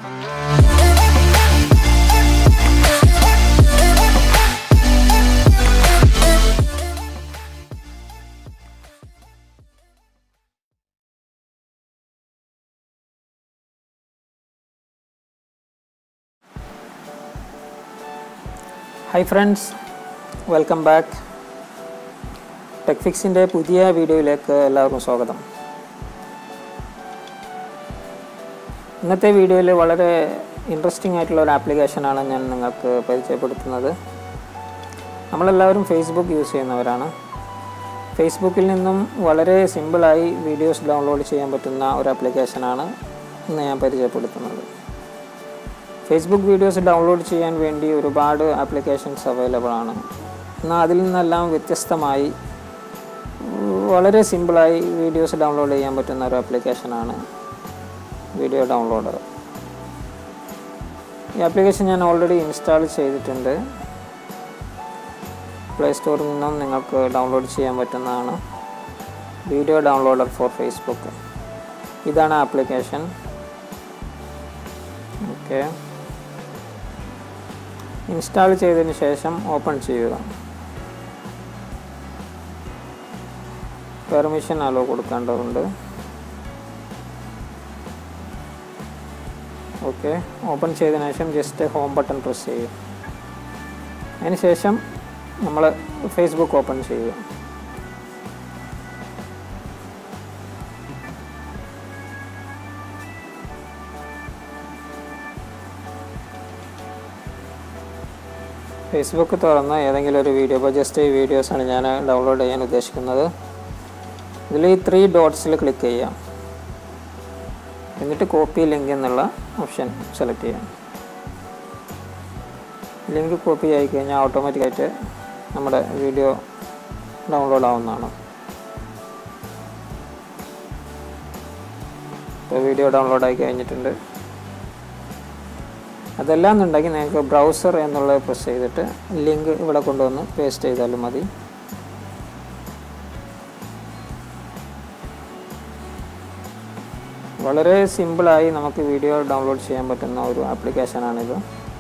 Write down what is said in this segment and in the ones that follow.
hi friends welcome back ടെക്ഫിക്സിൻ്റെ പുതിയ വീഡിയോയിലേക്ക് എല്ലാവർക്കും സ്വാഗതം ഇന്നത്തെ വീഡിയോയിൽ വളരെ ഇൻട്രസ്റ്റിംഗ് ആയിട്ടുള്ള ഒരു ആപ്ലിക്കേഷനാണ് ഞാൻ നിങ്ങൾക്ക് പരിചയപ്പെടുത്തുന്നത് നമ്മളെല്ലാവരും ഫേസ്ബുക്ക് യൂസ് ചെയ്യുന്നവരാണ് ഫേസ്ബുക്കിൽ നിന്നും വളരെ സിമ്പിളായി വീഡിയോസ് ഡൗൺലോഡ് ചെയ്യാൻ പറ്റുന്ന ഒരു ആപ്ലിക്കേഷനാണ് ഇന്ന് ഞാൻ പരിചയപ്പെടുത്തുന്നത് ഫേസ്ബുക്ക് വീഡിയോസ് ഡൗൺലോഡ് ചെയ്യാൻ വേണ്ടി ഒരുപാട് ആപ്ലിക്കേഷൻസ് അവൈലബിൾ ആണ് എന്നാൽ അതിൽ നിന്നെല്ലാം വ്യത്യസ്തമായി വളരെ സിമ്പിളായി വീഡിയോസ് ഡൗൺലോഡ് ചെയ്യാൻ പറ്റുന്ന ഒരു ആപ്ലിക്കേഷനാണ് വീഡിയോ ഡൗൺലോഡർ ഈ ആപ്ലിക്കേഷൻ ഞാൻ ഓൾറെഡി ഇൻസ്റ്റാൾ ചെയ്തിട്ടുണ്ട് പ്ലേ സ്റ്റോറിൽ നിന്നും നിങ്ങൾക്ക് ഡൗൺലോഡ് ചെയ്യാൻ പറ്റുന്നതാണ് വീഡിയോ ഡൗൺലോഡർ ഫോർ ഫേസ്ബുക്ക് ഇതാണ് ആപ്ലിക്കേഷൻ ഓക്കെ ഇൻസ്റ്റാൾ ചെയ്തതിന് ശേഷം ഓപ്പൺ ചെയ്യുക പെർമിഷൻ അലോ കൊടുക്കേണ്ടതുണ്ട് ഓക്കെ ഓപ്പൺ ചെയ്തതിനു ശേഷം ജസ്റ്റ് ഹോം ബട്ടൺ പ്രസ് ചെയ്യുക അതിന് ശേഷം നമ്മൾ ഫേസ്ബുക്ക് ഓപ്പൺ ചെയ്യുക ഫേസ്ബുക്ക് തുറന്ന് ഏതെങ്കിലും ഒരു വീഡിയോ ഇപ്പോൾ ജസ്റ്റ് ഈ വീഡിയോസാണ് ഞാൻ ഡൗൺലോഡ് ചെയ്യാൻ ഉദ്ദേശിക്കുന്നത് ഇതിൽ ഈ ത്രീ ഡോട്ട്സിൽ ക്ലിക്ക് ചെയ്യാം എന്നിട്ട് കോപ്പി ലിങ്ക് എന്നുള്ള ഓപ്ഷൻ സെലക്ട് ചെയ്യാം ലിങ്ക് കോപ്പി ആയി കഴിഞ്ഞാൽ ഓട്ടോമാറ്റിക്കായിട്ട് നമ്മുടെ വീഡിയോ ഡൗൺലോഡ് ആവുന്നതാണ് ഇപ്പോൾ വീഡിയോ ഡൗൺലോഡ് ആയി കഴിഞ്ഞിട്ടുണ്ട് അതല്ല എന്നുണ്ടെങ്കിൽ നിങ്ങൾക്ക് ബ്രൗസർ എന്നുള്ളത് പ്രസ് ചെയ്തിട്ട് ലിങ്ക് ഇവിടെ കൊണ്ടുവന്ന് പേസ്റ്റ് ചെയ്താലും മതി വളരെ സിമ്പിളായി നമുക്ക് വീഡിയോ ഡൗൺലോഡ് ചെയ്യാൻ പറ്റുന്ന ഒരു ആപ്ലിക്കേഷനാണിത്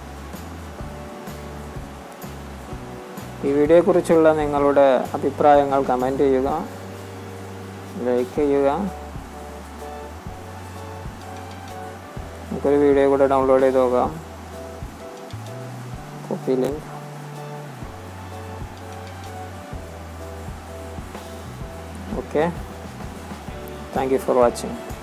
ഈ വീഡിയോയെക്കുറിച്ചുള്ള നിങ്ങളുടെ അഭിപ്രായങ്ങൾ കമൻറ്റ് ചെയ്യുക ലൈക്ക് ചെയ്യുക നമുക്കൊരു വീഡിയോ കൂടെ ഡൗൺലോഡ് ചെയ്ത് നോക്കാം copy link okay thank you for watching